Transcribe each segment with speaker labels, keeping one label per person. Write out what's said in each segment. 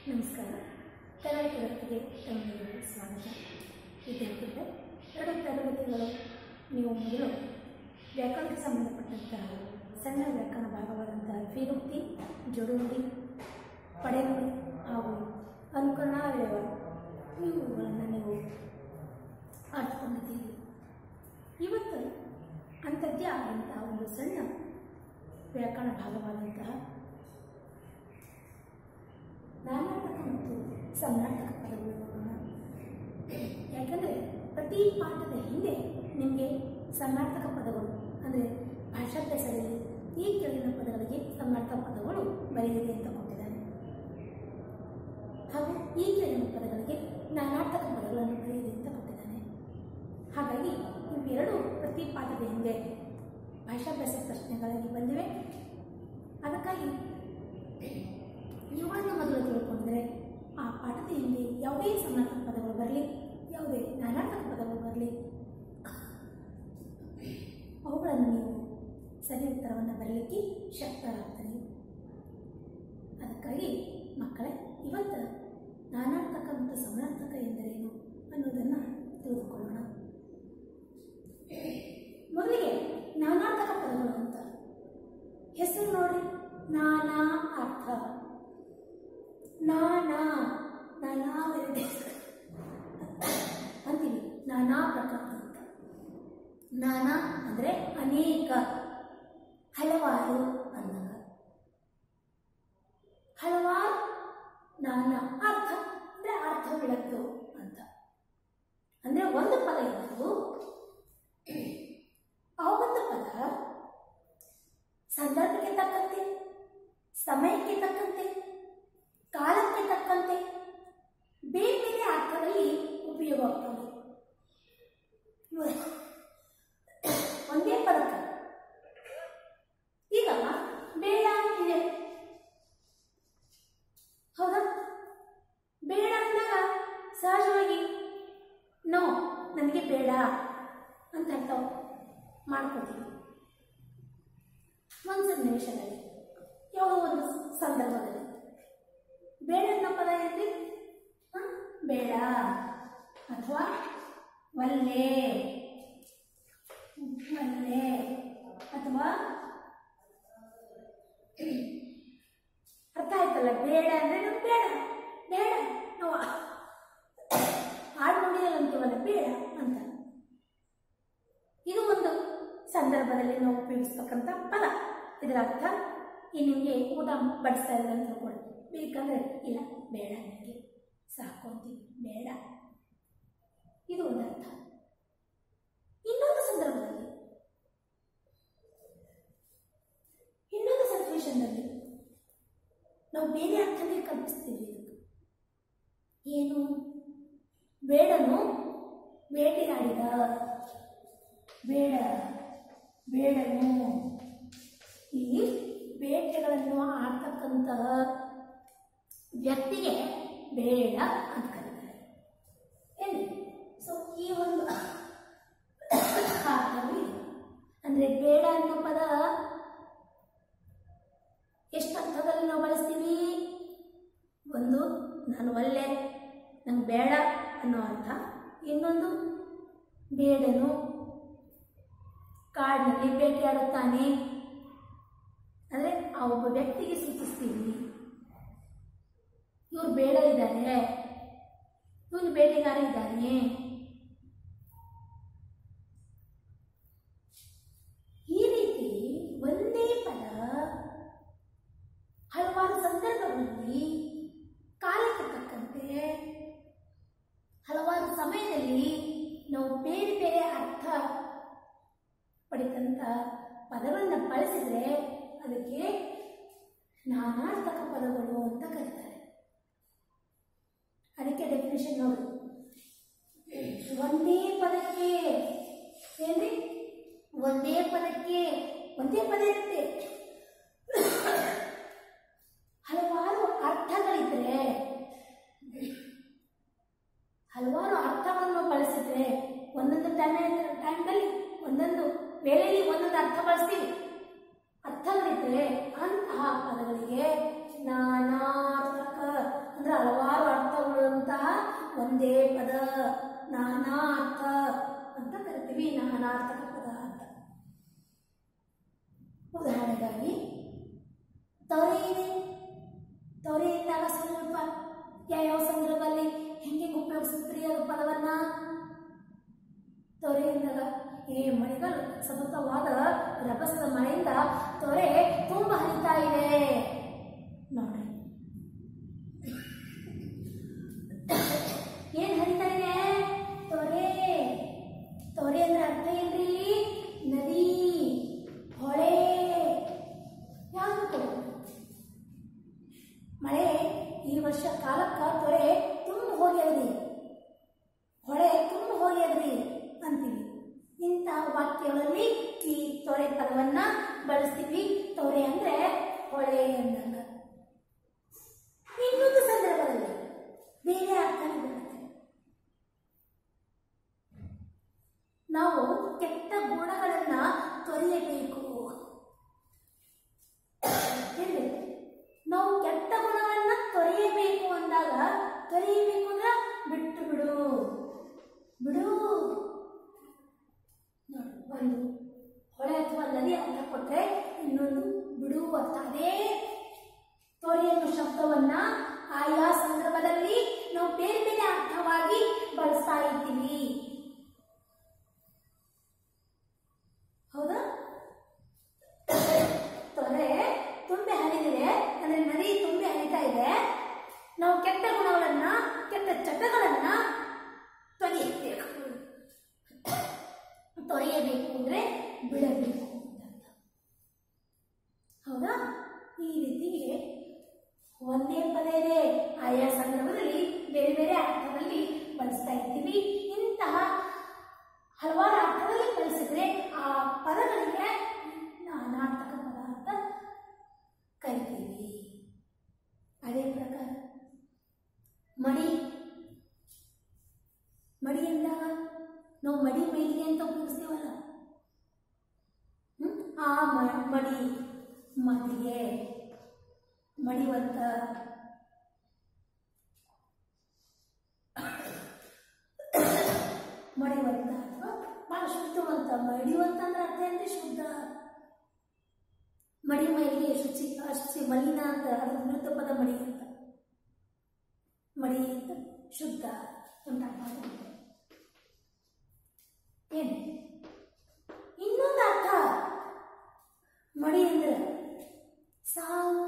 Speaker 1: ನಮಸ್ಕಾರ ಕನ್ನಡ ಜಗತ್ತಿಗೆ ತಮಗೆ ಸ್ವಾಗತ ವಿದ್ಯಾರ್ಥಿಗಳೇ ಎರಡು ತರಗತಿಗಳು ನೀವು ಮೊದಲು ವ್ಯಾಕರಣಕ್ಕೆ ಸಂಬಂಧಪಟ್ಟಂತಹ ಸಣ್ಣ ವ್ಯಾಕರಣ ಭಾಗವಾದಂತಹ ವಿರುಕ್ತಿ ಜೊಡುನುಡಿ ಪಡೆನುಡಿ ಹಾಗೂ ಅನುಕರಣಾವಯವ ಇವುಗಳನ್ನು ನೀವು ಆರಿಸಿಕೊಂಡಿದ್ದೀರಿ ಇವತ್ತು ಅಂಥದ್ದೇ ಆದಂತಹ ಒಂದು ಸಣ್ಣ ವ್ಯಾಕರಣ ಭಾಗವಾದಂತಹ ನಾನಾರ್ಥಕ ಮತ್ತು ಸಮಾನಾರ್ಥಕ ಪದಗಳು ನೋಡೋಣ ಯಾಕಂದರೆ ಪ್ರತಿ ಪಾಠದ ಹಿಂದೆ ನಿಮಗೆ ಸಮಾನಾರ್ಥಕ ಪದಗಳು ಅಂದರೆ ಭಾಷಾಭ್ಯಾಸದಲ್ಲಿ ಈ ಕೆಳಗಿನ ಪದಗಳಿಗೆ ಸಮಾನಾರ್ಥಕ ಪದಗಳು ಬರೆಯಿರಿ ಅಂತ ಕೊಟ್ಟಿದ್ದಾನೆ ಹಾಗೂ ಈ ಕೆಳಗಿನ ಪದಗಳಿಗೆ ನಾನಾರ್ಥಕ ಪದಗಳನ್ನು ಬರೆಯಿರಿ ಅಂತ ಕೊಟ್ಟಿದ್ದಾನೆ ಹಾಗಾಗಿ ಇವೆರಡು ಪ್ರತಿ ಪಾಠದ ಹಿಂದೆ ಭಾಷಾಭ್ಯಾಸ ಪ್ರಶ್ನೆಗಳಾಗಿ ಬಂದಿವೆ ಅದಕ್ಕಾಗಿ ಇವುಗಳನ್ನು ಮೊದಲು ತಿಳ್ಕೊಂಡ್ರೆ ಆ ಪಾಠದ ಹಿಂದೆ ಯಾವುದೇ ಸಮಾನಾರ್ಥಕ ಪದಗಳು ಬರಲಿ ಯಾವುದೇ ನಾನಾರ್ಥಕ ಪದಗಳು ಬರಲಿ ಅವುಗಳನ್ನು ನೀವು ಸರಿ ಉತ್ತರವನ್ನು ಬರಲಿಕ್ಕೆ ಶಕ್ತರಾಗ್ತೀರಿ ಅದಕ್ಕಾಗಿ ಮಕ್ಕಳೇ ಇವತ್ತು ನಾನಾರ್ಥಕ ಮತ್ತು ಸಮಾನಾರ್ಥಕ ಎಂದರೇನು ಅನ್ನೋದನ್ನು ತಿಳಿದುಕೊಳ್ಳೋಣ ಮೊದಲಿಗೆ ನಾನಾರ್ಥಕ ಪದಗಳು ಅಂತ ಹೆಸರು ನೋಡಿ ನಾನಾ ಅರ್ಥ ನಾನಾ ನಾನಾ ವೆರೈಟೀಸ್ ಅಂತೀವಿ ನಾನಾ ಪ್ರಕಾರ ಅಂತ ನಾನಾ ಅಂದರೆ ಅನೇಕ ಹಲವಾರು ಅಂದಾಗ ಹಲವಾರು ನಾನಾ ಅರ್ಥ ಅಂದರೆ ಅರ್ಥವಿಳತ್ತು ಅಂತ ಅಂದರೆ ಒಂದು ಪದ ಇತ್ತು ಆ ಒಂದು ಪದ ಸಂದರ್ಭಕ್ಕೆ ತಕ್ಕಂತೆ ಸಮಯಕ್ಕೆ ತಕ್ಕಂತೆ ಕಾಲಕ್ಕೆ ತಕ್ಕಂತೆ ಬೇರೆ ಬೇರೆ ಅರ್ಥದಲ್ಲಿ ಉಪಯೋಗವಾಗ್ತವೆ ಒಂದೇ ಪದಕ್ಕೆ ಈಗ ಬೇಡ ಇದೆ ಹೌದಾ ಬೇಡ ಅಂದಾಗ ಸಹಜವಾಗಿ ನೋ ನನಗೆ ಬೇಡ ಅಂತ ಅರ್ಥ ಮಾಡ್ಕೋತೀವಿ ಒಂದು ಸನ್ನಿವೇಶದಲ್ಲಿ ಯಾವುದೋ ಒಂದು ಸಂದರ್ಭದಲ್ಲಿ ಬೇಡ ಅನ್ನೋ ಪದ ಏನ್ರಿ ಹ? ಬೇಡ ಅಥವಾ ಒಲ್ಲೆ ಒಲ್ಲೆ ಅಥವಾ ಅರ್ಥ ಆಯ್ತಲ್ಲ ಬೇಡ ಅಂದ್ರೆ ನಮ್ಗೆ ಬೇಡ ಬೇಡ ನಾವು ಹಾಡು ನುಡಿಯಲ್ಲಿ ಅಂತೀವಲ್ಲ ಬೇಡ ಅಂತ ಇದು ಒಂದು ಸಂದರ್ಭದಲ್ಲಿ ನಾವು ಉಪಯೋಗಿಸ್ತಕ್ಕಂಥ ಪದ ಇದರ ಅರ್ಥ ಈ ನಿಮಗೆ ಊಟ ಬಡಿಸ್ತಾ ಇದ್ದಾರೆ ಅಂತ ತಿಳ್ಕೊಳ್ಳಿ ಬೇಕಂದ್ರೆ ಇಲ್ಲ ಬೇಡ ನನಗೆ ಸಾಕು ಅಂತೀವಿ ಬೇಡ ಇದು ಒಂದು ಅರ್ಥ ಇನ್ನೊಂದು ಸಂದರ್ಭದಲ್ಲಿ ಇನ್ನೊಂದು ಸಿಚುವೇಶನ್ನಲ್ಲಿ ನಾವು ಬೇರೆ ಅರ್ಥನೇ ಕಲ್ಪಿಸ್ತೀವಿ ಇದಕ್ಕೆ ಏನು ಬೇಡನು ಬೇಟೆಯಾಡಿದ ಬೇಡ ಬೇಡನು ಈ ಬೇಟೆಗಳನ್ನು ಆಡ್ತಕ್ಕಂತಹ ವ್ಯಕ್ತಿಗೆ ಬೇಡ ಅಂತ ಕರೀತಾರೆ ಏನು ಸೊ ಈ ಒಂದು ಅರ್ಥವು ಇದೆ ಅಂದರೆ ಬೇಡ ಅನ್ನೋ ಪದ ಎಷ್ಟು ಅರ್ಥದಲ್ಲಿ ನಾವು ಬಳಸ್ತೀವಿ ಒಂದು ನಾನು ಒಳ್ಳೆ ನಂಗೆ ಬೇಡ ಅನ್ನೋ ಅರ್ಥ ಇನ್ನೊಂದು ಬೇಡನು ಕಾಡಿನಲ್ಲಿ ಭೇಟಿಯಾಡುತ್ತಾನೆ ಅಂದರೆ ಆ ಒಬ್ಬ ವ್ಯಕ್ತಿಗೆ ಸೂಚಿಸ್ತೀವಿ ಇವ್ರು ಬೇಡ ಇದ್ದಾರೆ ಇವನು ಬೇಟೆಗಾರ ಇದ್ದಾನೆ ಈ ರೀತಿ ಒಂದೇ ಪದ ಹಲವಾರು ಸಂದರ್ಭಗಳಲ್ಲಿ ಕಾಲಕ್ಕೆ ತಕ್ಕಂತೆ ಹಲವಾರು ಸಮಯದಲ್ಲಿ ನಾವು ಬೇರೆ ಬೇರೆ ಅರ್ಥ ಪಡೆದಂಥ ಪದಗಳನ್ನು ಬಳಸಿದರೆ ಅದಕ್ಕೆ ನಾನಾರ್ಥಕ ಪದಗಳು ಅಂತ ಕರೀತಾರೆ ಅದಕ್ಕೆ ಡೆಫಿನೇಷನ್ ನೋಡಿ ಒಂದೇ ಪದಕ್ಕೆ ಏನ್ರಿ ಒಂದೇ ಪದಕ್ಕೆ ಒಂದೇ ಪದ ಇರುತ್ತೆ ಹಲವಾರು ಅರ್ಥಗಳಿದ್ರೆ ಹಲವಾರು ಅರ್ಥಗಳನ್ನು ಬಳಸಿದ್ರೆ ಒಂದೊಂದು ಟೈಮ್ ಟೈಮ್ನಲ್ಲಿ ಒಂದೊಂದು ವೇಳೆಯಲ್ಲಿ ಒಂದೊಂದು ಅರ್ಥ ಬಳಸ್ತೀವಿ ಅರ್ಥಗಳಿದ್ರೆ ಅಂತಹ ಪದಗಳಿಗೆ ನಾನಾರ್ಥಕ ಅಂದ್ರೆ ಹಾಗಾಗಿ ತೊರೆ ಇದೆ ತೊರೆ ಇದ್ದಾಗ ಸ್ವಲ್ಪ ಯಾವ್ಯಾವ ಸಂದರ್ಭದಲ್ಲಿ ಹೆಂಗೆ ಉಪಯೋಗಿಸ್ತೀರಿ ಅದು ಪದವನ್ನ ತೊರೆ ಎಂದಾಗ ಈ ಮಳೆಗಾಲ ಸತತವಾದ ರಭಸದ ಮಳೆಯಿಂದ ತೊರೆ ತುಂಬ ಹರಿತಾ ಇದೆ ನೋಡ್ರಿ ಏನ್ ಹರಿತಾ ಇದೆ ತೊರೆ ತೊರೆ ಅಂದ್ರೆ ಅರ್ಥ ಏನ್ರಿ ನದಿ ಹೊಳೆ ಯಾವುದು ಮಳೆ ಈ ವರ್ಷ ಕಾಲಕ್ಕ ತೊರೆ ತುಂಬ ಹೋಗ್ಯದ್ರಿ ಹೊಳೆ ತುಂಬ ಹೋಗ್ಯದ್ರಿ ಅಂತೀವಿ ಇಂಥ ವಾಕ್ಯಗಳಲ್ಲಿ ಈ ತೊರೆ ಪದವನ್ನ ಬಳಸ್ತೀವಿ ತೊರೆ ಅಂದ್ರೆ ಹೊಳೆ ಅಂದಂಗ ಇನ್ನೊಂದು ಸಂದರ್ಭದಲ್ಲಿ ಬೇರೆ ಅರ್ಥನೇ ಬರುತ್ತೆ ನಾವು ಕೆಟ್ಟ ಗುಣಗಳನ್ನ ತೊರೆಯಬೇಕು ಎಲ್ಲಿ? ನಾವು ಕೆಟ್ಟ ಗುಣಗಳನ್ನ ತೊರೆಯಬೇಕು ಅಂದಾಗ ತೊರೆಯಬೇಕು ಅಂದ್ರೆ ಬಿಟ್ಟು ಬಿಡು ಬಿಡು ನೋಡಿ ಒಂದು ಹೊಳೆ ಅಥವಾ ನದಿ ಅರ್ಥ ಕೊಟ್ರೆ ಇನ್ನೊಂದು ಬಿಡು ಅರ್ಥ ಅದೇ ತೊರೆ ಅನ್ನೋ ಶಬ್ದವನ್ನ ಆಯಾ ಸಂದರ್ಭದಲ್ಲಿ ನಾವು ಬೇರೆ ಬೇರೆ ಅರ್ಥವಾಗಿ ಬಳಸ್ತಾ ಇದ್ದೀವಿ ಹೌದಾ ತೊರೆ ತುಂಬೆ ಹರಿದಿದೆ ಅಂದ್ರೆ ನದಿ ತುಂಬೆ ಹರಿತಾ ಇದೆ ನಾವು ಕೆಟ್ಟ ಗುಣಗಳನ್ನ ಕೆಟ್ಟ ಚಟಗಳನ್ನ ತೊರೆಯಬೇಕು ತೊರೆಯಬೇಕು ಅಂದ್ರೆ ಬಿಡಬೇಕು ಅಂತ ಹೌದಾ ಈ ರೀತಿಗೆ ಒಂದೇ ಪದ ಇದೆ ಆಯಾ ಸಂದರ್ಭದಲ್ಲಿ ಬೇರೆ ಬೇರೆ ಅರ್ಥದಲ್ಲಿ ಬಳಸ್ತಾ ಇರ್ತೀವಿ ಇಂತಹ ಹಲವಾರು ಅರ್ಥದಲ್ಲಿ ಬಳಸಿದ್ರೆ ಆ ಪದಗಳಿಗೆ ನಾನಾರ್ಥಕ ಪದ ಅಂತ ಕರಿತೀವಿ ಅದೇ ಪ್ರಕಾರ ಮಡಿ ಮಡಿ ಎಂದಾಗ ನಾವು ಮಡಿ ಮೇಲಿಗೆ ಅಂತ ಉಪಯೋಗಿಸ್ತೀವಲ್ಲ ಹ್ಮ್? ಆ ಮ- ಮಡಿ ಮದಿಗೆ ಮಡಿವಂತ ಮಡಿವಂತ ಅಥವಾ ಬಹಳ ಶುದ್ಧವಂತ ಮಡಿವಂತ ಅಂದ್ರೆ ಅರ್ಥ ಅಂದ್ರೆ ಶುದ್ಧ ಮಡಿ ಮೈಲಿಗೆ ಶುಚಿ ಅಶುಚಿ ಮಲಿನ ಅಂತ ಅದ್ರ ವಿರುದ್ಧ ಪದ ಮಡಿ ಅಂತ ಮಡಿ ಅಂತ ಶುದ್ಧ ಉಂಟಾಗ್ತದೆ ಏನು ಇನ್ನೊಂದು ಅರ್ಥ ಮಡಿ ಅಂದ್ರೆ ಸಾವು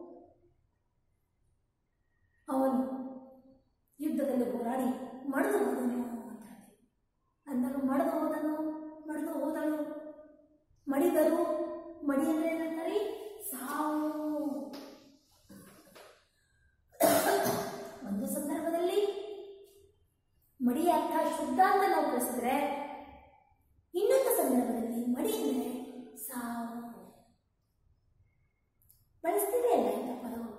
Speaker 1: ಅವನು ಯುದ್ಧದಲ್ಲಿ ಹೋರಾಡಿ ಮಡಿದು ಹೋದನು ಅಂತ ಅಂದಾಗ ಮಡಿದು ಹೋದನು ಮಡಿದು ಹೋದಳು ಮಡಿದರು ಮಡಿ ಅಂದ್ರೆ ಏನಂತಾರೆ ಸಾವು ಒಂದು ಸಂದರ್ಭದಲ್ಲಿ ಮಡಿ ಅರ್ಥ ಶುದ್ಧ ಅಂತ ನಾವು ಕಳಿಸಿದ್ರೆ ಇನ್ನೊಂದು ಸಂದರ್ಭದಲ್ಲಿ ಮಡಿ ಅಂದ್ರೆ ಸಾವು ಬಳಸ್ತೀವಿ ಅಲ್ಲ ಇಂಥ ಪದವನ್ನು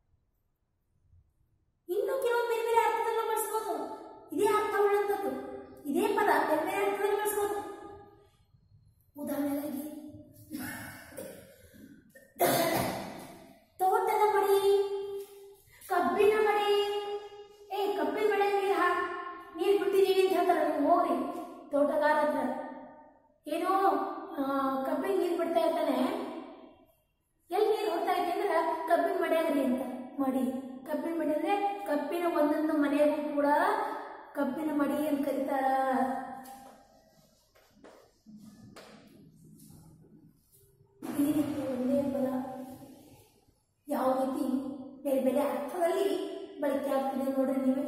Speaker 1: ಇನ್ನು ಕೆಲವು ಬೇರೆ ಬೇರೆ ಅರ್ಥದಲ್ಲೂ ಬಳಸ್ಬೋದು ಇದೇ ಅರ್ಥವುಳ್ಳಂಥದ್ದು ಇದೇ ಪದ ಬೇರೆ ಬೇರೆ ಅರ್ಥದಲ್ಲಿ ಬಳಸ್ಬೋದು ಉದಾಹರಣೆಗಾಗಿ ತೋಟದ ಮಡಿ ಕಬ್ಬಿನ ಮಡಿ ಏ ಕಬ್ಬಿನ ಮಳೆ ನೀರು ಹಾ ನೀರು ಬಿಟ್ಟಿದ್ದೀವಿ ಅಂತ ಹೇಳ್ತಾರೆ ನೀವು ಹೋಗ್ರಿ ತೋಟಗಾರ ಹತ್ರ ಏನೋ ಆ, ಕಬ್ಬಿನ ನೀರು ಬಿಡ್ತಾ ಇರ್ತಾನೆ ಎಲ್ಲಿ ನೀರು ಹೋಗ್ತಾ ಐತೆ ಅಂದ್ರೆ ಕಬ್ಬಿನ ಮಡಿ ಅದ್ರಿ ಅಂತ ಮಡಿ ಕಬ್ಬಿನ ಮಡಿ ಅಂದ್ರೆ ಕಬ್ಬಿನ ಒಂದೊಂದು ಮನೆಗೂ ಕೂಡ ಕಬ್ಬಿನ ಮಡಿ ಅಂತ ಕರೀತಾರ ಈ ರೀತಿ ಒಂದೇ ಪದ ಯಾವ ರೀತಿ ಬೇರೆ ಬೇರೆ ಅರ್ಥದಲ್ಲಿ ಬಳಕೆ ಆಗ್ತಿದೆ ನೋಡ್ರಿ ನೀವೇ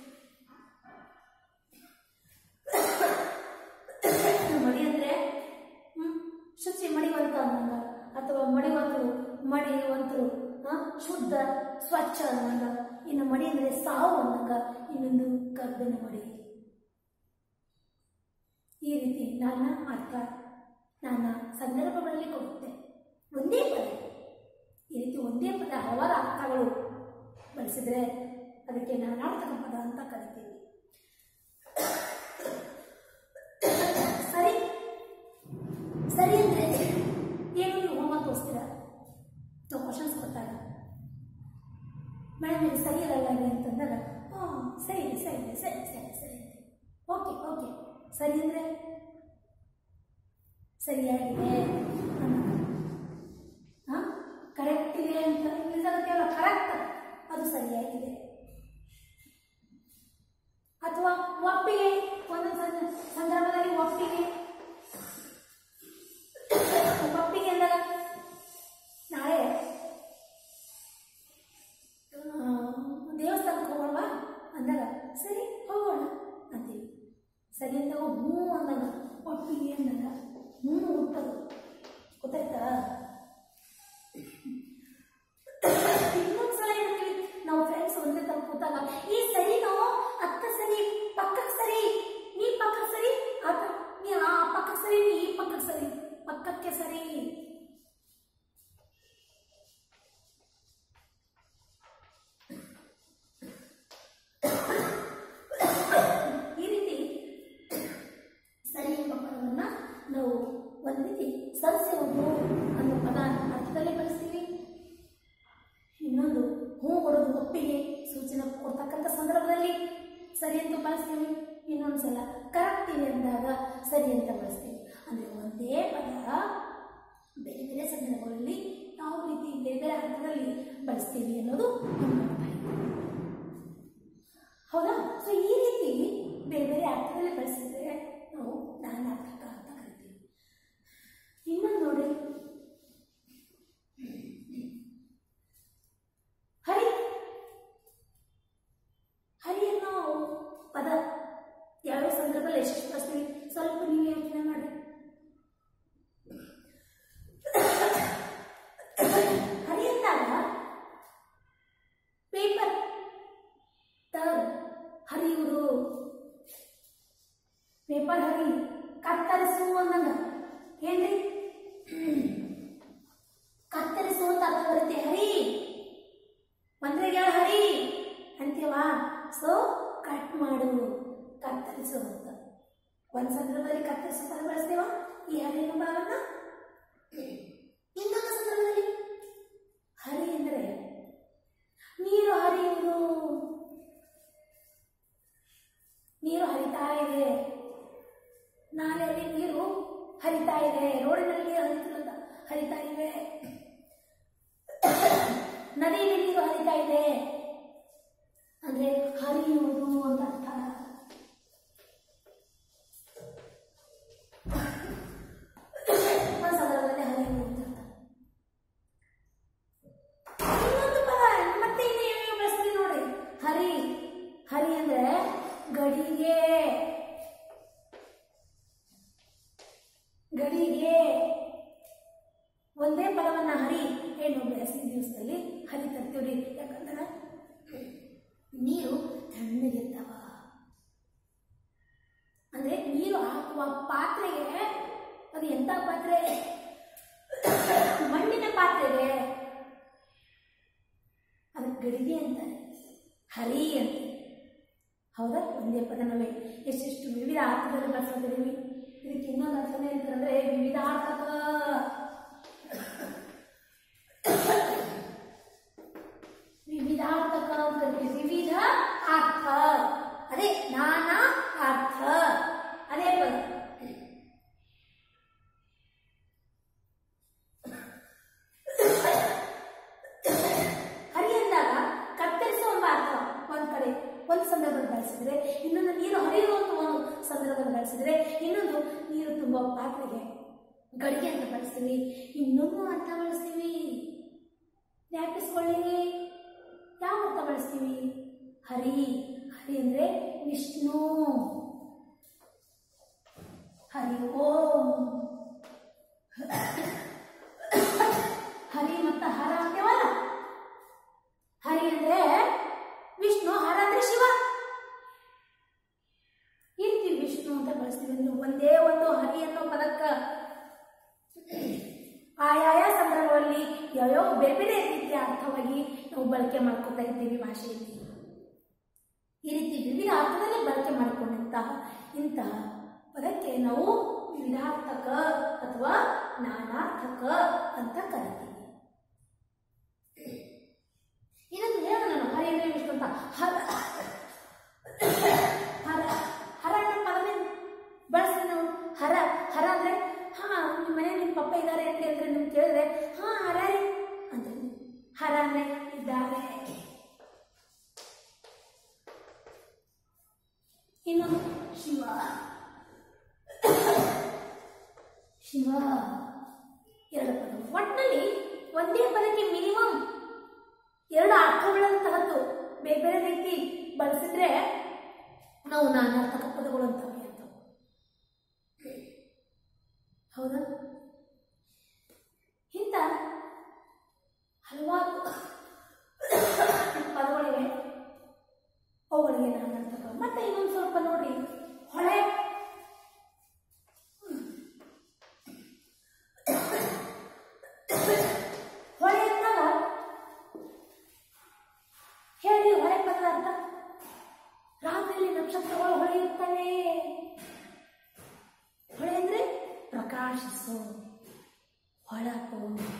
Speaker 1: ಮಡಿ ಅಂದ್ರೆ ಹ್ಮ್ ಶುಚಿ ಮಡಿವಂತ ಅನ್ನಂಗ ಅಥವಾ ಮಡಿವಂತರು ಮಡಿವಂತರು ಆ, ಶುದ್ಧ ಸ್ವಚ್ಛ ಅನ್ನಂಗ ಇನ್ನು ಮಡಿ ಅಂದ್ರೆ ಸಾವು ಅನ್ನಂಗ ಇನ್ನೊಂದು ಕಬ್ಬಿನ ಮಡಿ ಈ ರೀತಿ ನಾನಾ ಅರ್ಥ ನಾನಾ ಸಂದರ್ಭಗಳಲ್ಲಿ ಕೊಡುತ್ತೆ ಒಂದೇ ಪದ ಈ ರೀತಿ ಒಂದೇ ಪದ ಹಲವಾರು ಅರ್ಥಗಳು ಬಳಸಿದ್ರೆ ಅದಕ್ಕೆ ನಾನಾರ್ಥಕ ಪದ ಅಂತ ಕರಿತೀವಿ ಸರಿ ಸರಿ ಅಂದ್ರೆ ಏನು ನೀವು ಹೋಮ ತೋರಿಸ್ತೀರಾ ನಾವು ಕ್ವಶನ್ಸ್ ಕೊಟ್ಟಾಗ ಮೇಡಮ್ ಇದು ಸರಿ ಅಲ್ಲ ಇದು ಅಂತಂದಾಗ ಹಾಂ ಸರಿ ಇದೆ, ಸರಿ ಇದೆ, ಸರಿ ಸರಿ ಸರಿ ಓಕೆ ಓಕೆ ಸರಿ ಅಂದರೆ ಸರಿಯಾಗಿದೆ ಅನ್ನೋದು. ಹುಟ್ಟಿಸ್ತೀವಿ ಅಂದಾಗ ಹ್ಞೂ ಹುಟ್ಟೋದು ಗೊತ್ತಾಯ್ತಾ ಇನ್ನೊಂದ್ಸಲ ಹೇಳ್ತೀವಿ ನಾವು ಫ್ರೆಂಡ್ಸ್ ಒಂದೇ ತರ ಕೂತಾಗ ಈ ಸರಿನೋ ಅತ್ತ ಸರಿ ಪಕ್ಕಕ್ಕೆ ಸರಿ ನೀ ಪಕ್ಕಕ್ಕೆ ಸರಿ ಆತ ನೀ ಆ ಪಕ್ಕಕ್ಕೆ ಸರಿ ನೀ ಈ ಪಕ್ಕಕ್ಕೆ ಸರಿ ಪಕ್ಕಕ್ಕೆ ಸರಿ ಈ ರೀತಿ ಸರಿ ಎಂಬ ಪದವನ್ನ ನಾವು ಒಂದು ರೀತಿ ಸಸ್ಯವನ್ನು ಅನ್ನೋ ಪದ ಅರ್ಥದಲ್ಲಿ ಬಳಸ್ತೀವಿ ಇನ್ನೊಂದು ಹೂ ಕೊಡೋದು ಒಪ್ಪಿಗೆ ಸೂಚನೆ ಕೊಡ್ತಕ್ಕಂಥ ಸಂದರ್ಭದಲ್ಲಿ ಸರಿ ಅಂತ ಬಳಸ್ತೀವಿ ಇನ್ನೊಂದು ಸಲ ಕರೆಕ್ಟಿವಿ ಅಂದಾಗ ಸರಿ ಅಂತ ಬಳಸ್ತೀವಿ ಅಂದರೆ ಒಂದೇ ಪದ ಬೇರೆ ಬೇರೆ ಸಂದರ್ಭಗಳಲ್ಲಿ ಯಾವ ರೀತಿ ಬೇರೆ ಬೇರೆ ಅರ್ಥದಲ್ಲಿ ಬಳಸ್ತೀವಿ ಅನ್ನೋದು ನಮ್ಗೆ ಅರ್ಥ ಆಯ್ತು. ಹೌದಾ ಸೊ ಈ ರೀತಿ ಬೇರೆ ಬೇರೆ ಅರ್ಥದಲ್ಲಿ ಬಳಸಿದ್ರೆ ನಾವು ನಾನಾರ್ಥಕ ಅಂತ ಕರಿತೀವಿ ಇನ್ನೊಂದು ನೋಡಿ ಹರಿ ಹರಿ ಅನ್ನೋ ಪದ ಯಾವ್ಯಾವ ಸಂದರ್ಭದಲ್ಲಿ ಎಷ್ಟೆಷ್ಟು ಬಳಸ್ತೀವಿ ಸ್ವಲ್ಪ ನೀವು ಯೋಚನೆ ಮಾಡಿ ಹರಿ ಅಂದಾಗ ಪೇಪರ್ ತರ್ ಹರಿಯುವುದು ಪೇಪರ್ ಹರಿ ಕತ್ತರಿಸು ಅಂದಂಗ ಏನ್ರಿ ಕತ್ತರಿಸು ಅಂತ ಅರ್ಥ ಬರುತ್ತೆ ಹರಿ ಮಂದ್ರಿಗೆ ಹರಿ ಅಂತೀವಾ ಸೊ ಕಟ್ ಮಾಡು ಕತ್ತರಿಸು ಅಂತ ಒಂದ್ ಸಂದರ್ಭದಲ್ಲಿ ಕತ್ತರಿಸು ಪದ ಬಳಸ್ತೇವ ಈ ಹರಿಯ ಭಾವನ ಇನ್ನೊಂದು ಸಂದರ್ಭದಲ್ಲಿ ಹರಿ ಅಂದ್ರೆ ನೀರು ಹರಿಯುವುದು ನೀರು ಹರಿತಾ ಇದೆ ನಾಲೆಯಲ್ಲಿ ನೀರು ಹರಿತಾ ಇದೆ ರೋಡಿನಲ್ಲಿ ನೀರು ಹರಿತಿಲ್ಲ ಹರಿತಾ ಇವೆ ನದಿಯಲ್ಲಿ ನೀರು ಹರಿತಾ ಇದೆ ಅಂದ್ರೆ ಹರಿಯುವುದು ಅಂತ ಅರ್ಥ ಒಂದು ಸಂದರ್ಭದಲ್ಲಿ ಹರಿಯುವುದು ಅಂತ ಅರ್ಥ ಇನ್ನೊಂದು ಪದ ಮತ್ತೆ ಇನ್ನು ಏನೇನು ಬಳಸ್ತೀವಿ ನೋಡಿ ಹರಿ ಹರಿ ಅಂದ್ರೆ ಗಡಿಗೆ ಗಡಿಗೆ ಒಂದೇ ಪದವನ್ನ ಹರಿ ಏನು ಬೇಸಿಗೆ ದಿವಸದಲ್ಲಿ ಹರಿ ತರ್ತೀವ್ರಿ ಯಾಕಂದ್ರೆ ನೀರು ತಣ್ಣಗಿರ್ತಾವ ಅಂದ್ರೆ ನೀರು ಹಾಕುವ ಪಾತ್ರೆಗೆ ಅದು ಎಂತ ಪಾತ್ರೆ ಮಣ್ಣಿನ ಪಾತ್ರೆಗೆ ಅದಕ್ಕೆ ಗಡಿಗೆ ಅಂತಾರೆ ಹರಿ ಅಂತ ಹೌದಾ ಒಂದೇ ಪದ ನಾವೇ ಎಷ್ಟೆಷ್ಟು ವಿವಿಧ ಅರ್ಥದಲ್ಲಿ ಬಳಸ್ಕೊಂಡಿದ್ದೀವಿ ಇದಕ್ಕೆ ಇನ್ನೊಂದು ಅರ್ಥನೇ ಅಂತಂದ್ರೆ ವಿವಿಧ ಅರ್ಥಕ ವಿವಿಧಾರ್ಥಕ ಅಂತ ಕರಿತೀವಿ. ವಿವಿಧ ಅರ್ಥ ಅದೇ ನಾನಾ ಅರ್ಥ ಅದೇ ಪದ ಹರಿ ಅಂದಾಗ ಕತ್ತರಿಸುವ ಎಂಬ ಅರ್ಥ ಒಂದ್ ಕಡೆ ಒಂದು ಸಂದರ್ಭದಲ್ಲಿ ಬಳಸಿದ್ರೆ ಇನ್ನೊಂದು ನೀರು ಹರಿಯುವಂತ ಒಂದು ಸಂದರ್ಭದಲ್ಲಿ ಬಳಸಿದ್ರೆ ಇನ್ನೊಂದು ನೀರು ತುಂಬುವ ಪಾತ್ರೆಗೆ ಗಡಿಗೆ ಅಂತ ಬಳಸ್ತೀವಿ ಇನ್ನೊಂದು ಅರ್ಥ ಬಳಸ್ತೀವಿ ಜ್ಞಾಪಿಸ್ಕೊಳ್ಳಿ ಯಾವ ಅರ್ಥ ಬಳಸ್ತೀವಿ ಹರಿ ಹರಿ ಅಂದ್ರೆ ವಿಷ್ಣು ಹರಿ ಓಂ ಹರಿ ಮತ್ತು ಹರ ಅಂತೇವಲ್ಲ ಹರಿ ಅಂದ್ರೆ ವಿಷ್ಣು ಹರ ಅಂದ್ರೆ ಶಿವ ಈ ರೀತಿ ವಿಷ್ಣು ಅಂತ ಬಳಸ್ತೀವಿ ಅಂದ್ರೆ ಒಂದೇ ಒಂದು ಹರಿ ಅನ್ನೋ ಪದಕ್ಕ ಆಯಾಯ ಸಂದರ್ಭದಲ್ಲಿ ಯಾವ್ಯಾವ ಬೇರೆ ಬೇರೆ ರೀತಿಯ ಅರ್ಥವಾಗಿ ನಾವು ಬಳಕೆ ಮಾಡ್ಕೊತಾ ಇದ್ದೀವಿ ಭಾಷೆಯಲ್ಲಿ ಈ ರೀತಿ ವಿವಿಧ ಅರ್ಥದಲ್ಲಿ ಬಳಕೆ ಮಾಡಿಕೊಂಡಂತಹ ಇಂತಹ ಪದಕ್ಕೆ ನಾವು ವಿವಿಧಾರ್ಥಕ ಅಥವಾ ನಾನಾರ್ಥಕ ಅಂತ ಕರಿತೀವಿ ಇದನ್ನು ಹೇಳೋಣ ನಾನು ಹರಿ ಅಂದ್ರೆ ವಿಷ್ಣು ಅಂತ ಹರ ಹರ ಹರ ಅನ್ನೋ ಪದನೇ ಬಳಸ್ತೀವಿ ನಾವು ಹರ ಹರ ಅಂದ್ರೆ ಹಾ ನಿಮ್ಮ ಮನೆ ನಿಮ್ಮ ಪಪ್ಪ ಇದ್ದಾರೆ ಅಂತ ಹೇಳಿದ್ರೆ ನಿಮ್ಗೆ ಕೇಳಿದ್ರೆ ಹಾ ಹರ ರೀ ಅಂತ ಹರ ಅಂದ್ರೆ ಇದ್ದಾರೆ ಇನ್ನೊಂದು ಶಿವ ಶಿವ ಎರಡು ಪದ ಒಟ್ಟಿನಲ್ಲಿ ಒಂದೇ ಪದಕ್ಕೆ ಮಿನಿಮಮ್ ಎರಡು ಅರ್ಥಗಳಂತಹದ್ದು ಬೇರೆ ಬೇರೆ ರೀತಿ ಬಳಸಿದ್ರೆ ನಾವು ನಾನಾರ್ಥಕ ಪದಗಳು ಅಂತವೆ ಅಂತ ಇಂಥ ಹಲವಾರು ಪದಗಳಿವೆ ಅವುಗಳಿಗೆ ನಾನು ಅರ್ಥ ಮತ್ತೆ ಇನ್ನೊಂದು ಸ್ವಲ್ಪ ನೋಡಿ ಹೊಳೆ ಹೊಳೆ ಅಂದಾಗ ಹೇಳಿ ಹೊಳೆ ಪದದ ಅರ್ಥ ರಾತ್ರಿಯಲ್ಲಿ ನಕ್ಷತ್ರಗಳು ಹೊಳೆಯುತ್ತವೆ ಹೊಳೆ ಅಂದ್ರೆ ಪ್ರಕಾಶಿಸು ಹೊಳಪು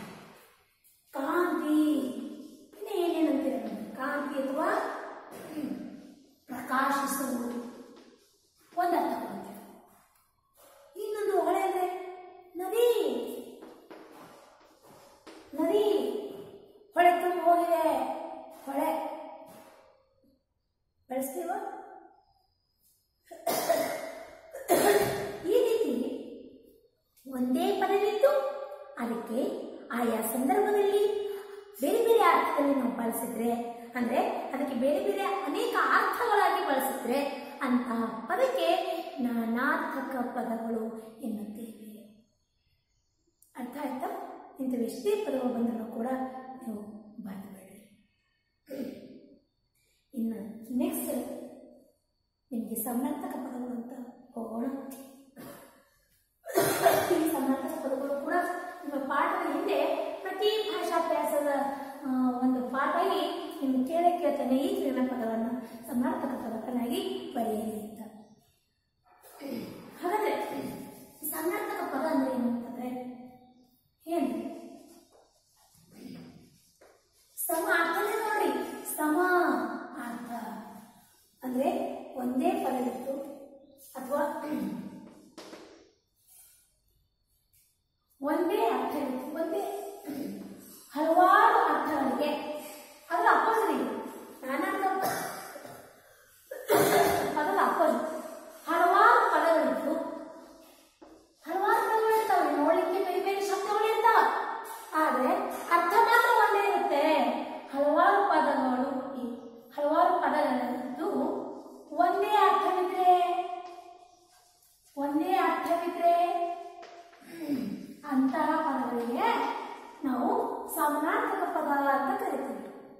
Speaker 1: ಕಾಂತಿ ಇನ್ನು ಏನೇನಂತೀರ ಕಾಂತಿ ಅಥವಾ ಪ್ರಕಾಶಿಸುವುದು ಒಂದರ್ಥ ಕೊಡ್ತೇವೆ ಇನ್ನೊಂದು ಹೊಳೆ ಅಂದ್ರೆ ನದಿ ನದಿ ಹೊಳೆ ತುಂಬ ಹೋಗಿದೆ ಹೊಳೆ ಬೆಳೆಸ್ತೀವ ಈ ರೀತಿ ಒಂದೇ ಪದವಿದ್ದು ಅದಕ್ಕೆ ಆಯಾ ಸಂದರ್ಭದಲ್ಲಿ ಬೇರೆ ಬೇರೆ ಅರ್ಥದಲ್ಲಿ ನಾವು ಬಳಸಿದ್ರೆ ಅಂದ್ರೆ ಅದಕ್ಕೆ ಬೇರೆ ಬೇರೆ ಅನೇಕ ಅರ್ಥಗಳಾಗಿ ಬಳಸಿದ್ರೆ ಅಂತಹ ಪದಕ್ಕೆ ನಾನಾರ್ಥಕ ಪದಗಳು ಎನ್ನುತ್ತೇವೆ ಅರ್ಥ ಆಯ್ತಾ ಇಂಥವು ಎಷ್ಟೇ ಪದಗಳು ಬಂದರೂ ಕೂಡ ನೀವು ಬರೆದುಬೇಡಿ ಇನ್ನು ನೆಕ್ಸ್ಟ್ ನಿಮಗೆ ಸಮರ್ಥಕ ಪದಗಳು ಅಂತ ಹೋಗೋಣ ಈ ಸಮರ್ಥಕ ಪದಗಳು ಕೂಡ ನಿಮ್ಮ ಪಾಠದ ಹಿಂದೆ ಪ್ರತಿ ಭಾಷಾಭ್ಯಾಸದ ಆ, ಒಂದು ಪಾಠಾಗಿ ನಿಮ್ಗೆ ಕೇಳೇ ಕೇಳ್ತಾನೆ ಈ ಕ್ರೀಡಾ ಪದವನ್ನು ಸಮರ್ಥಕ ಪದಗಳನ್ನಾಗಿ ಬರೆಯಿರಿ ಅಂತ ಹಾಗಾದ್ರೆ ಸಮರ್ಥಕ ಪದ ಅಂದ್ರೆ ಏನು ಅಂತಂದ್ರೆ ಏನು ಸಮ ಅರ್ಥನೇ ನೋಡಿ ಸಮ ಅರ್ಥ ಅಂದ್ರೆ ಒಂದೇ ಪದವಿತ್ತು ಅಥವಾ ಒಂದೇ ಅರ್ಥವಿತ್ತು ಒಂದೇ ಹಲವಾರು ಅರ್ಥಗಳಿಗೆ ಅದರ ಅಪೋಸಿಟ್ ನಾನಾರ್ಥ ಪದದ ಅಪೋಸಿಟ್ ಹಲವಾರು ಪದಗಳಿತ್ತು ಹಲವಾರು ಪದಗಳಿರ್ತಾವೆ ನೋಡ್ಲಿಕ್ಕೆ ಬೇರೆ ಬೇರೆ ಶಬ್ದಗಳು ಇರ್ತಾವ ಆದ್ರೆ ಅರ್ಥ ಮಾತ್ರ ಒಂದೇ ಇರುತ್ತೆ ಹಲವಾರು ಪದಗಳು ಈ ಹಲವಾರು ಪದಗಳಿದ್ದು ಒಂದೇ ಅರ್ಥವಿದ್ರೆ ಒಂದೇ ಅರ್ಥವಿದ್ರೆ ಅಂತಹ ಪದಗಳಿಗೆ ನಾವು ಸಮಾನಾರ್ಥಕ ಪದ ಅಂತ ಕರಿತೀವಿ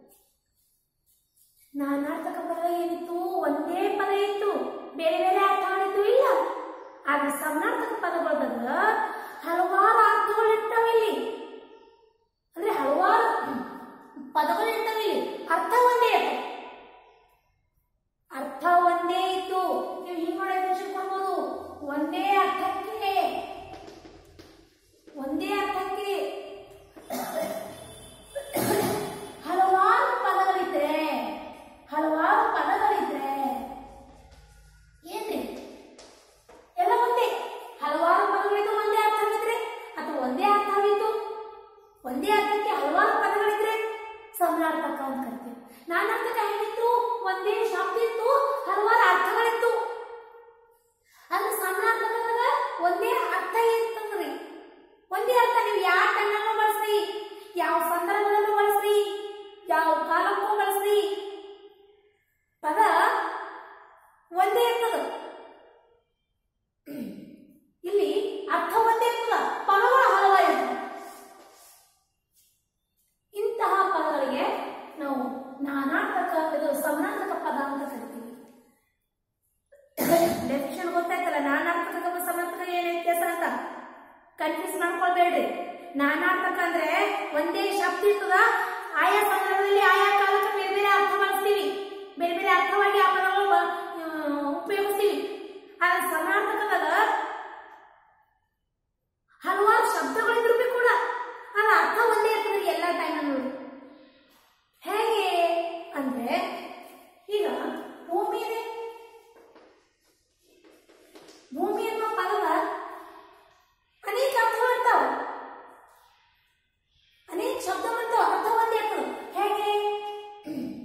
Speaker 1: ನಾನಾರ್ಥಕ ಪದ ಏನಿತ್ತು ಒಂದೇ ಪದ ಇತ್ತು ಬೇರೆ ಬೇರೆ ಅರ್ಥಗಳಿತ್ತು ಇಲ್ಲ ಆದ್ರೆ ಸಮಾನಾರ್ಥಕ ಪದಗಳದಾಗ ಹಲವಾರು ಅರ್ಥಗಳು ಇರ್ತವೆ ಇಲ್ಲಿ ಅಂದ್ರೆ ಹಲವಾರು ಪದಗಳು ಇರ್ತವೆ ಇಲ್ಲಿ ಅರ್ಥ ಒಂದೇ ಇರ್ತವೆ ಅರ್ಥ ಒಂದೇ ಇತ್ತು ನೀವು ಹಿಂಗ್ ಮಾಡಿ ವಿಷಯ ಕೊಡ್ಬೋದು ಒಂದೇ ಅರ್ಥಕ್ಕೆ ಒಂದೇ ಅರ್ಥಕ್ಕೆ ಹಲವಾರು ಪದಗಳಿದ್ರೆ ಹಲವಾರು ಪದಗಳಿದ್ರೆ ಏನ್ರಿ ಎಲ್ಲ ಒಂದೇ ಹಲವಾರು ಪದಗಳಿದ್ದು ಒಂದೇ ಅರ್ಥವಿದ್ರೆ ಅಥವಾ ಒಂದೇ ಅರ್ಥವಿತ್ತು ಒಂದೇ ಅರ್ಥಕ್ಕೆ ಹಲವಾರು ಪದಗಳಿದ್ರೆ ಸಮನಾರ್ಥಕ ಅಂತ ಕರಿತೀವಿ ನಾನಾರ್ಥಕ ಹೇಗಿತ್ತು ಒಂದೇ ಶಬ್ದ ಇತ್ತು ಹಲವಾರು ಅರ್ಥಗಳಿತ್ತು ಅದು ಸಮನಾರ್ಥಕದಾಗ ಒಂದೇ ಅರ್ಥ ಇರ್ತದ್ರಿ ಒಂದೇ ಅರ್ಥ ನೀವು ಯಾವ ಟೈಮಲ್ಲೂ ಬಳಸ್ರಿ ಯಾವ ಸಂದರ್ಭದಲ್ಲೂ ಬಳಸ್ರಿ ಯಾವ ಕಾಲಕ್ಕೂ ಬಳಸ್ರಿ ಪದ ಒಂದೇ ಇರ್ತದ ಇಲ್ಲಿ ಅರ್ಥ ಒಂದೇ ಇರ್ತದ ಪದಗಳು ಹಲವಾರು ಇರ್ತದೆ ಇಂತಹ ಪದಗಳಿಗೆ ನಾವು ನಾನಾರ್ಥಕ ಇದು ಸಮಾನಾರ್ಥಕ ಪದ ಅಂತ ಕರಿತೀವಿ ಡೆಫಿಷನ್ ಗೊತ್ತಾಯ್ತಲ್ಲ ನಾನಾರ್ಥಕ ಸಮಾನಾರ್ಥಕ ಏನ್ ವ್ಯತ್ಯಾಸ ಅಂತ ಕನ್ಫ್ಯೂಸ್ ಮಾಡ್ಕೊಳ್ಬೇಡ್ರಿ ನಾನಾರ್ಥಕ ಅಂದ್ರೆ ಒಂದೇ ಶಬ್ದ ಇರ್ತದ ಆಯಾ ಸಂದರ್ಭದಲ್ಲಿ ಆಯಾ ಕಾಲಕ್ಕೆ ಬೇರೆ ಬೇರೆ ಅರ್ಥ ಬಳಸ್ತೀವಿ ಬೇರೆ ಬೇರೆ ಅರ್ಥವಾಗಿ ಆ ಪದಗಳು ಬ- ಆ, ಉಪಯೋಗಿಸ್ತೀವಿ ಆದ್ರೆ ಸಮಾನಾರ್ಥಕದಾಗ ಹಲವಾರು ಶಬ್ದಗಳಿದ್ರು ಬಿ ಕೂಡ ಅದ್ರ ಅರ್ಥ ಒಂದೇ ಇರ್ತದೆ ಎಲ್ಲ ಟೈಮಲ್ಲೂ ಹೇಗೆ ಅಂದ್ರೆ ಈಗ ಭೂಮಿ ಇದೆ ಭೂಮಿ ಅನ್ನೋ ಪದದ ಅನೇಕ ಅರ್ಥಗಳು ಇರ್ತಾವ ಅನೇಕ ಶಬ್ದಗಳು ಇರ್ತಾವ ಅರ್ಥ ಒಂದೇ ಇರ್ತದೆ ಹೇಗೆ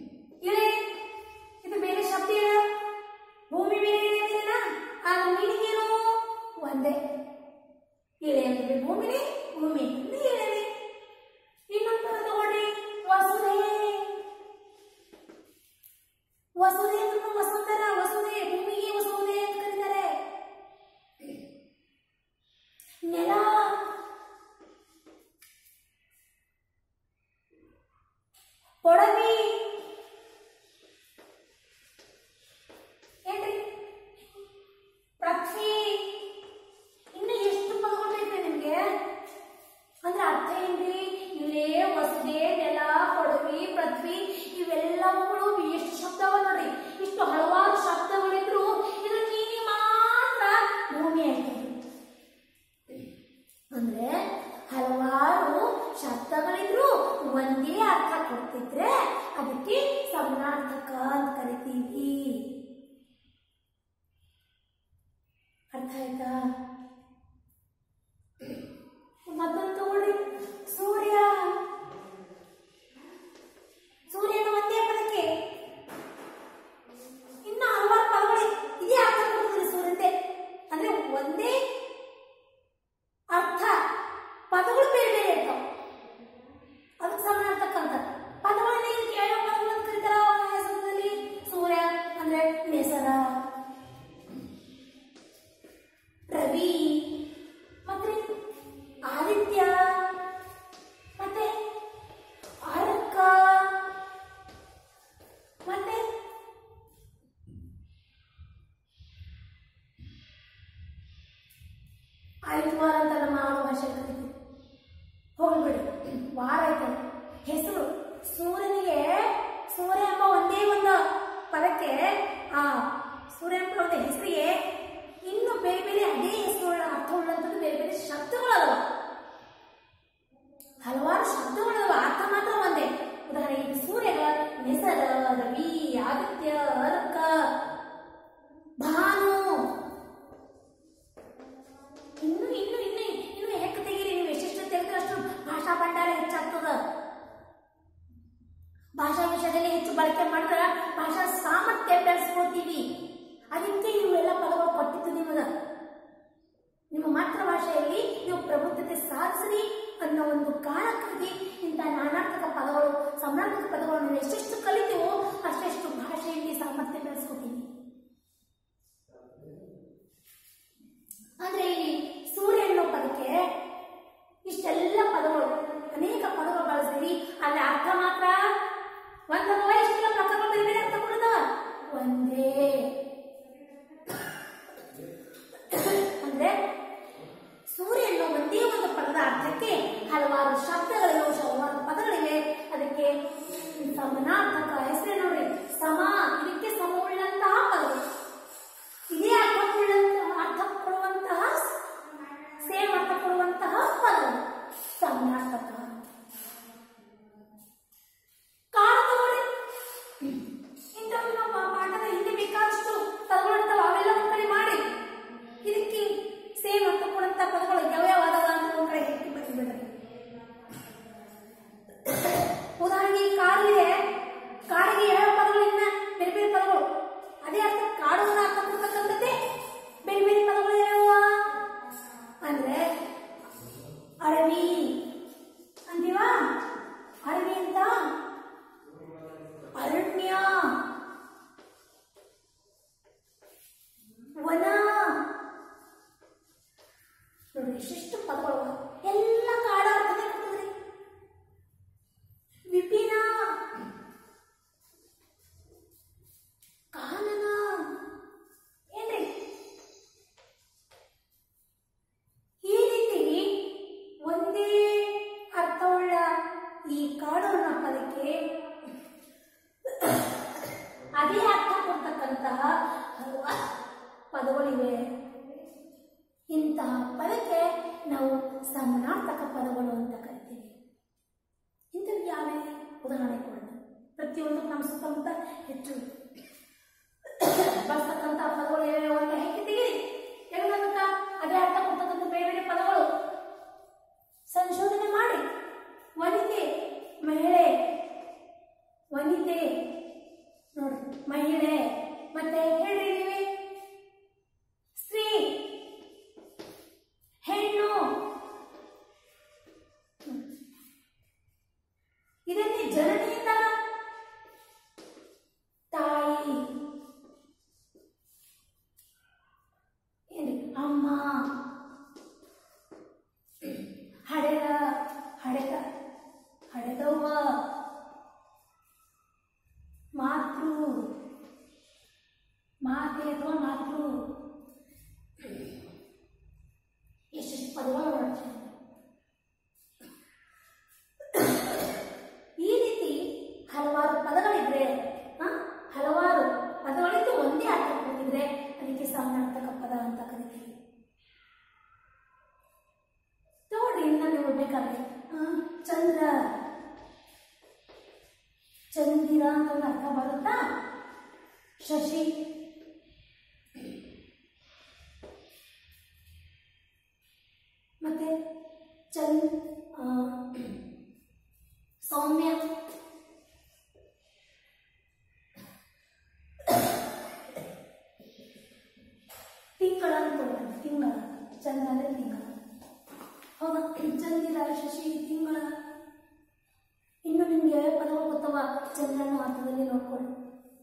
Speaker 1: ಇಳೆ ಇದು ಬೇರೆ ಶಬ್ದ ಇಲ್ಲ ಭೂಮಿ ಬೇರೆ ಇದೆ ಬೇರೆನಾ ಆ ಮೀನಿಗೆ ಕೊಡವಿ ಏನ್ರಿ ಪೃಥ್ವಿ ಇನ್ನು ಎಷ್ಟು ಪದಗಳು ಬೇಕು ನಿಮ್ಗೆ ಅಂದ್ರೆ ಅರ್ಥ ಏನ್ರಿ ಇಲ್ಲೇ ಹೊಸದೆ ನೆಲ ಕೊಡವಿ ಪೃಥ್ವಿ ಇವೆಲ್ಲವುಗಳು ಎಷ್ಟು ಶಬ್ದವ ನೋಡ್ರಿ ಇಷ್ಟು ಹಲವಾರು ಶಬ್ದಗಳಿದ್ರು ಇದ್ರ ಮೀನಿಂಗ್ ಮಾತ್ರ ಭೂಮಿ ಆಯ್ತು ಅಂದ್ರೆ ಹಲವಾರು ಶಬ್ದಗಳಿದ್ರು ಒಂದೇ ಅರ್ಥ ಕೊಡ್ತಿದ್ರೆ ಅದಕ್ಕೆ ಸಮಾನಾರ್ಥಕ ಅಂತ ಕರಿತೀವಿ ಅರ್ಥ ಆಯ್ತಾ ಮತ್ತೊಂದು ತಗೊಳ್ಳಿ ಸೂರ್ಯ ಸೂರ್ಯನ ಒಂದೇ ಪದಕ್ಕೆ ಇನ್ನು ಹಲವಾರು ಪದಗಳು ಇದೇ ಅರ್ಥ ಕೊಡ್ತದೆ ಸೂರ್ಯಂತೆ ಅಂದ್ರೆ ಒಂದೇ ಅರ್ಥ ಪದಗಳು ಬೇರೆ ಬೇರೆ ಇರ್ತಾವ ಅದಕ್ಕೆ ಸಮಾನಾರ್ಥಕ ಅಂತ ಪದಗಳನ್ನ ಏನು ಯಾವ ಪದಗಳು ಅಂತ ಕರೀತಾರ ಹೆಸರಿನಲ್ಲಿ ಸೂರ್ಯ ಅಂದ್ರೆ ನೇಸರ ರವಿ ಮತ್ತೆ ಆದಿತ್ಯ ಮತ್ತೆ ಅರ್ಕ ಮತ್ತೆ ಆಯ್ತವಾರ ಅಂತ ನಮ್ಮ ಆಡು ಭಾಷೆ ಕರೀತೀವಿ ಹೋಗ್ಬಿಡಿ ವಾರ ಆಯ್ತು ಹೆಸರು ಸೂರ್ಯನಿಗೆ ಸೂರ್ಯ ಎಂಬ ಒಂದೇ ಒಂದು ಪದಕ್ಕೆ ಆ ಸೂರ್ಯ ಎಂಬ ಒಂದು ಹೆಸರಿಗೆ ಇನ್ನು ಬೇರೆ ಬೇರೆ ಅದೇ ಹೆಸರುಗಳ ಅರ್ಥವುಳ್ಳಂಥದ್ದು ಬೇರೆ ಬೇರೆ ಶಬ್ದಗಳಲ್ಲ ಹಲವಾರು ಶಬ್ದಗಳವ ಅರ್ಥ ಮಾತ್ರ ಒಂದೇ ಉದಾಹರಣೆಗೆ ಸೂರ್ಯಗ ನೆಸರ ರವಿ ಆದಿತ್ಯ ಅರ್ಕ ಭಾನು ಇನ್ನು ಇನ್ನು ಇನ್ನು ಇನ್ನು ಹೆಕ್ ತೆಗೀರಿ ನೀವು ಎಷ್ಟೆಷ್ಟು ತೆಗೆದ್ರೆ ಅಷ್ಟು ಭಾಷಾ ಭಂಡಾರ ಹೆಚ್ಚಾಗ್ತದ ಭಾಷಾ ವಿಷಯದಲ್ಲಿ ಹೆಚ್ಚು ಬಳಕೆ ಮಾಡಿದ್ರೆ ಭಾಷಾ ಸಾಮರ್ಥ್ಯ ಬೆಳೆಸ್ಕೊಳ್ತೀವಿ ಅದಕ್ಕೆ ಇವೆಲ್ಲ ಪದಗಳು ಕೊಟ್ಟಿದ್ದು ನಿಮಗೆ ನಿಮ್ಮ ಮಾತೃಭಾಷೆಯಲ್ಲಿ ನೀವು ಪ್ರಬುದ್ಧತೆ ಸಾಧಿಸ್ರಿ ಅನ್ನೋ ಒಂದು ಕಾರಣಕ್ಕಾಗಿ ಇಂಥ ನಾನಾರ್ಥಕ ಪದಗಳು ಸಮಾನಾರ್ಥಕ ಪದಗಳನ್ನು ಎಷ್ಟೆಷ್ಟು ಕಲಿತೀವೋ ಅಷ್ಟೆಷ್ಟು ಭಾಷೆಯಲ್ಲಿ ಸಾಮರ್ಥ್ಯ ಬೆಳೆಸ್ಕೊತೀವಿ ಅಂದ್ರೆ ಇಲ್ಲಿ ಸೂರ್ಯ ಅನ್ನೋ ಪದಕ್ಕೆ ಇಷ್ಟೆಲ್ಲ ಪದಗಳು ಅನೇಕ ಪದಗಳು ಬಳಸ್ತೀವಿ ಅಲ್ಲಿ ಅರ್ಥ ಮಾತ್ರ ಒಂದಲ್ಲ ಇಷ್ಟೆಲ್ಲ ಪ್ರಕಾರಗಳು ಬೇರೆ ಬೇರೆ ಅರ್ಥ ಕೊಡ್ತಾವ ಒಂದೇ ಅಂದ್ರೆ ಸೂರ್ಯ ಅನ್ನೋ ಒಂದೇ ಒಂದು ಪದದ ಅರ್ಥಕ್ಕೆ ಹಲವಾರು ಶಬ್ದಗಳಿವೆ ಹಲವಾರು ಪದಗಳಿವೆ ಅದಕ್ಕೆ ಸಮಾನಾರ್ಥಕ ಹೆಸರೇ ನೋಡ್ರಿ ಸಮ ಇದಕ್ಕೆ ಸಮವುಳ್ಳಂತಹ ಪದಗಳು ಇದೇ ಅರ್ಥ ಕೊಡುವಂತಹ ಅರ್ಥ ಕೊಡುವಂತಹ ಸೇಮ್ ಅರ್ಥ ಕೊಡುವಂತಹ ಪದಗಳು ಸಮಾನಾರ್ಥಕ ಕಾಡು ತಗೊಳ್ಳಿ ಇಂಥವು ನಮ್ಮ ಪಾಠದ ಹಿಂದೆ ಬೇಕಾದಷ್ಟು ಪದಗಳು ಇರ್ತಾವ ಅವೆಲ್ಲ ಒಂದ್ ಕಡೆ ಮಾಡಿ ಇದಕ್ಕೆ ಸೇಮ್ ಅರ್ಥ ಕೊಡುವಂತಹ ಪದಗಳು ಯಾವ್ಯಾವ ಅದಾವ ಅಂತ ಒಂದ್ ಕಡೆ ಹೆಕ್ಕಿ ಬರೆದ್ಬಿಡ್ರಿ ಉದಾಹರಣೆಗೆ ಈ ಕಾಡಿಗೆ ಕಾಡಿಗೆ ಯಾವ ಪದಗಳಿಂದ ಬೇರೆ ಬೇರೆ ಪದಗಳು ಅದೇ ಅರ್ಥ ಕಾಡು ಅನ್ನೋ ಅರ್ಥ ಕೊಡ್ತಕ್ಕಂಥದ್ದೇ ಬೇರೆ ಬೇರೆ ಪದಗಳು ಯಾವ ಅಂದ್ರೆ ಅಡವಿ ಅಂತೀವಾ ಅಡವಿ ಅಂತ ಅರಣ್ಯ ವನ ನೋಡಿ ಎಷ್ಟೆಷ್ಟು ಪದಗಳು ಎಲ್ಲ ಕಾಡ ಅರ್ಥನೇ ಕೊಡ್ತದ್ರಿ ವಿಪಿನ ಕಾನನ ಏನ್ರಿ ಈ ರೀತಿ ಒಂದೇ ಅರ್ಥವುಳ್ಳ ಈ ಕಾಡು ಅನ್ನೋ ಪದಕ್ಕೆ ಅದೇ ಅರ್ಥ ಕೊಡ್ತಕ್ಕಂತಹ ಹಲವಾರು ಪದಗಳಿವೆ ಇಂತಹ ಪದಕ್ಕೆ ನಾವು ಸಮಾನಾರ್ಥಕ ಪದಗಳು ಅಂತ ಕರಿತೀವಿ ಇಂಥವು ಯಾವ್ಯಾವ ಉದಾಹರಣೆ ಕೊಡೋಣ ಪ್ರತಿಯೊಂದು ನಮ್ಮ ಸುತ್ತಮುತ್ತ ಹೆಚ್ಚು ಬಳಸ್ತಕ್ಕಂಥ ಪದಗಳು ಯಾವ್ಯಾವ ಅಂತ ಹೇಗೆ ತೆಗೀರಿ ತೆಗೆದಂತ ಅದೇ ಅರ್ಥ ಕೊಡ್ತಕ್ಕಂಥ ಬೇರೆ ಬೇರೆ ಪದಗಳು ಸಂಶೋಧನೆ ಮಾಡಿ ವನಿತೆ ಮಹಿಳೆ ವನಿತೆ ನೋಡಿ ಮಹಿಳೆ ಮತ್ತೆ ಹೇಳ್ರಿ ನೀವೇ ಸ್ತ್ರೀ ಹೆಣ್ಣು ಹ್ಮ್. ಇದನ್ನೇ ಜನನಿಯಿಂದ ತಾಯಿ ಏನ್ರಿ ಅಮ್ಮ ಹಡೆದ ಚಂದ್ರ ಚಂದಿರ ಅಂತ ಒಂದು ಅರ್ಥ ಬರುತ್ತಾ ಶಶಿ ಮತ್ತೆ ಚಂದ್ ಆ, ಸೌಮ್ಯ ತಿಂಗಳ ಅಂತ ಬರುತ್ತೆ, ತಿಂಗಳ ಚಂದ್ರ ಅಂದ್ರೆ ತಿಂಗಳ ಹೌದಾ ಚಂದಿರ ಶಶಿ ತಿಂಗಳ ಇನ್ನು ನಿಮಗೆ ಪದಗಳು ಗೊತ್ತವ ಚಂದ್ರನ ಅರ್ಥದಲ್ಲಿ ನೋಡ್ಕೊಳ್ಳಿ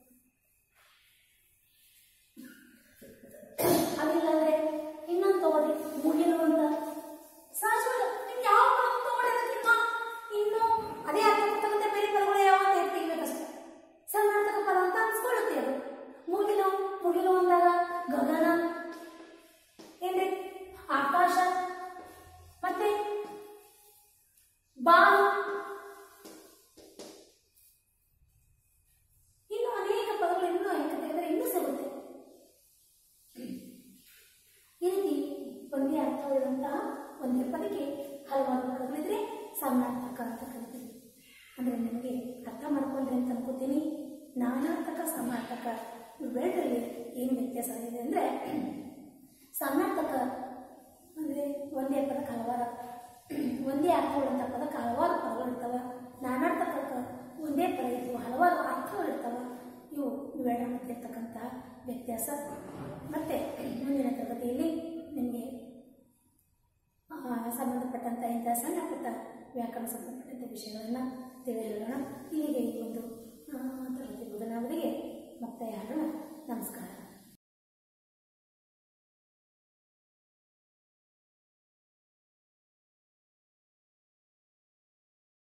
Speaker 1: ಅದಿಲ್ಲ ಅಂದ್ರೆ ಇನ್ನೊಂದು ತಗೊಳ್ಳಿ ಮುಗಿಲು ಅಂತ ಸಹಜವಾಗಿ ನಿಮ್ಗೆ ಯಾವ ಪದ ತಗೊಳ್ಳಿ ಅದಕ್ಕಿಂತ ಇನ್ನು ಅದೇ ಅರ್ಥ ಗೊತ್ತಾಗುತ್ತೆ ಬೇರೆ ಪದಗಳು ಯಾವ ಅಂತ ಎತ್ತಿರ್ಬೇಕಷ್ಟೇ ಸಣ್ಣಾರ್ಥಕ ಪದ ಅಂತ ಅನ್ಸ್ಕೊಳ್ಳುತ್ತೆ ಅದು ಮುಗಿಲು ಮುಗಿಲು ಅಂದಾಗ ಗಗನ ಏನ್ರಿ ಆಕಾಶ ಮತ್ತೆ ಬಾನು ಇನ್ನು ಅನೇಕ ಪದಗಳು ಇನ್ನೂ ಎಂತ ತೆಗೆದರೆ ಇನ್ನೂ ಸಿಗುತ್ತೆ ಈ ರೀತಿ ಒಂದೇ ಅರ್ಥವುಳ್ಳಂತಹ ಒಂದೇ ಪದಕ್ಕೆ ಹಲವಾರು ಪದಗಳಿದ್ರೆ ಸಮಾನಾರ್ಥಕ ಅಂತ ಕರಿತೀವಿ ಅಂದರೆ ನಿಮಗೆ ಅರ್ಥ ಮಾಡ್ಕೊಂಡ್ರೆ ಅಂತ ಅನ್ಕೋತೀನಿ ನಾನಾರ್ಥಕ ಸಮಾರ್ಥಕ ಇವೆರಡರಲ್ಲಿ ಏನು ವ್ಯತ್ಯಾಸ ಇದೆ ಅಂದರೆ ಸಮಾರ್ಥಕ ಅಂದರೆ ಒಂದೇ ಪದಕ್ಕೆ ಹಲವಾರು ಒಂದೇ ಅರ್ಥವುಳ್ಳಂಥ ಪದಕ್ಕೆ ಹಲವಾರು ಪದಗಳು ಇರ್ತವೆ ನಾನಾರ್ಥಕಕ್ಕೆ ಒಂದೇ ಪದ ಇರ್ತವೆ ಹಲವಾರು ಅರ್ಥಗಳು ಇರ್ತವೆ ಇವು ಇವೆರಡರ ಮಧ್ಯೆ ಇರ್ತಕ್ಕಂಥ ವ್ಯತ್ಯಾಸ ಮತ್ತು ಮುಂದಿನ ತರಗತಿಯಲ್ಲಿ ನಿಮಗೆ ಆ, ಸಂಬಂಧಪಟ್ಟಂಥ ಇಂಥ ಸಣ್ಣ ಪುಟ್ಟ ವ್ಯಾಕರಣ ಸಂಬಂಧಪಟ್ಟಂಥ ವಿಷಯಗಳನ್ನು ತಿಳಿಯೋಣ ಇಲ್ಲಿಗೆ ಈ ಒಂದು